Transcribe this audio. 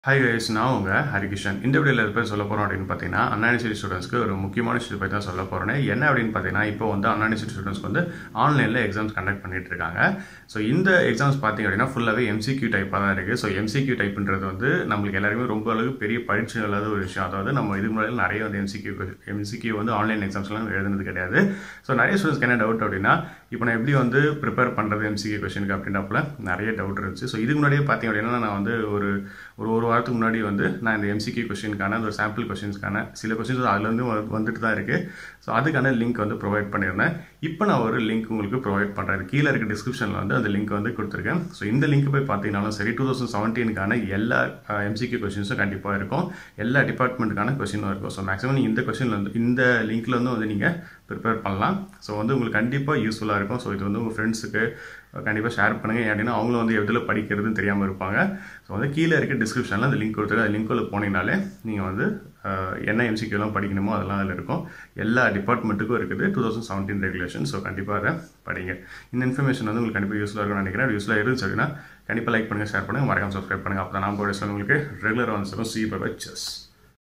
hi guys நான் உங்கள் ஹரிகிஷன் இந்த வீடியோவில் இருப்பேன் சொல்ல போகிறோம் அப்படின்னு பார்த்தீங்கன்னா அண்ணா யூனிவர்சிட்டி ஸ்டூடெண்ட்ஸ்க்கு ஒரு முக்கியமான விஷயத்தை பற்றி தான் சொல்ல போகிறேன் என்ன அப்படின்னு பார்த்தீங்கன்னா இப்போ வந்து அண்ணா யூனிவர்சிட்டி ஸ்டூடெண்ட்ஸ்க்கு வந்து ஆன்லைனில் எக்ஸாம்ஸ் கண்டக்ட் பண்ணிட்டு இருக்காங்க ஸோ இந்த எக்ஸாம்ஸ் பார்த்தீங்க அப்படின்னா ஃபுல்லாகவே எம்சிக்யூ டைப்பாக தான் இருக்குது ஸோ எம்சிக்யூ டைப்ன்றது வந்து நம்மளுக்கு எல்லாருமே ரொம்ப அளவுக்கு பெரிய பயிற்சி இல்லாத ஒரு விஷயம் அதாவது நம்ம இதுக்கு முன்னாடி நிறைய வந்து எம்சிக்யூ எம்சிக்யூ வந்து ஆன்லைன் எக்ஸாம்ஸ்லாம் எழுதுனது கிடையாது ஸோ நிறைய ஸ்டூடெண்ட்ஸ்க்கு என்ன டவுட் அப்படின்னா இப்போ நான் எப்படி வந்து ப்ரிப்பேர் பண்ணுறது எம்சிக்யூ கொஷனுக்கு அப்படின்றப்பல நிறைய டவுட் இருந்துச்சு ஸோ இதுக்கு முன்னாடியே பார்த்தீங்க அப்படின்னா நான் வந்து ஒரு ஒரு ஒரு வாரத்துக்கு முன்னாடி வந்து நான் இந்த எம்சிக்யூ கொஷினுக்கான ஒரு சாம்பிள் கொஷின்ஸ்க்கான சில கொஷின்ஸ் அதுலேருந்து வந்துட்டு தான் இருக்குது ஸோ அதுக்கான லிங்க் வந்து ப்ரொவைட் பண்ணியிருந்தேன் இப்போ நான் ஒரு லிங்க் உங்களுக்கு ப்ரொவைட் பண்ணுறேன் கீழே இருக்க டிஸ்கிரிப்ஷனில் வந்து அந்த லிங்க் வந்து கொடுத்துருக்கேன் ஸோ இந்த லிங்க் போய் பார்த்தீங்கன்னாலும் சரி டூ தௌசண்ட் செவன்டீனுக்கான எல்லா எம்சிக்யூ கொஷின்ஸும் கண்டிப்பாக இருக்கும் எல்லா டிபார்ட்மெண்ட்டுக்கான கொஷினும் இருக்கும் ஸோ மேக்ஸிமம் நீங்கள் இந்த கொஷினில் வந்து இந்த லிங்க்ல வந்து வந்து நீங்கள் ப்ரிப்பேர் பண்ணலாம் ஸோ வந்து உங்களுக்கு கண்டிப்பாக யூஸ்ஃபுல்லாக இருக்கும் ஸோ இது வந்து உங்கள் ஃப்ரெண்ட்ஸுக்கு கண்டிப்பாக ஷேர் பண்ணுங்கள் ஏன்னா அவங்களும் வந்து எதில் படிக்கிறதுன்னு தெரியாமல் இருப்பாங்க ஸோ வந்து கீழே இருக்க டிஸ்கிரிப்ஷனில் அந்த லிங்க் கொடுத்துருக்கு அந்த லிங்க்குள்ள போனீங்கனாலே நீங்கள் வந்து என்ன எம்சிக்யூலாம் படிக்கணுமோ அதெல்லாம் அதில் இருக்கும் எல்லா டிபார்ட்மெண்ட்டுக்கும் இருக்குது two thousand seventeen regulation so கண்டிப்பாக அதை படிங்க இந்த இன்ஃபர்மேஷன் வந்து உங்களுக்கு கண்டிப்பாக யூஸ்ஃபுல்லாக இருக்கும்னு நினைக்கிறேன் யூஸ்ஃபுல்லாக இருந்துச்சு அப்படின்னா கண்டிப்பாக லைக் பண்ணுங்கள் ஷேர் பண்ணுங்கள் மறக்காம சப்ஸ்கிரைப் பண்ணுங்கள் அப்போ தான் நான் போட உங்களுக்கு ரெகுலராக வந்து சி பை பை செஸ்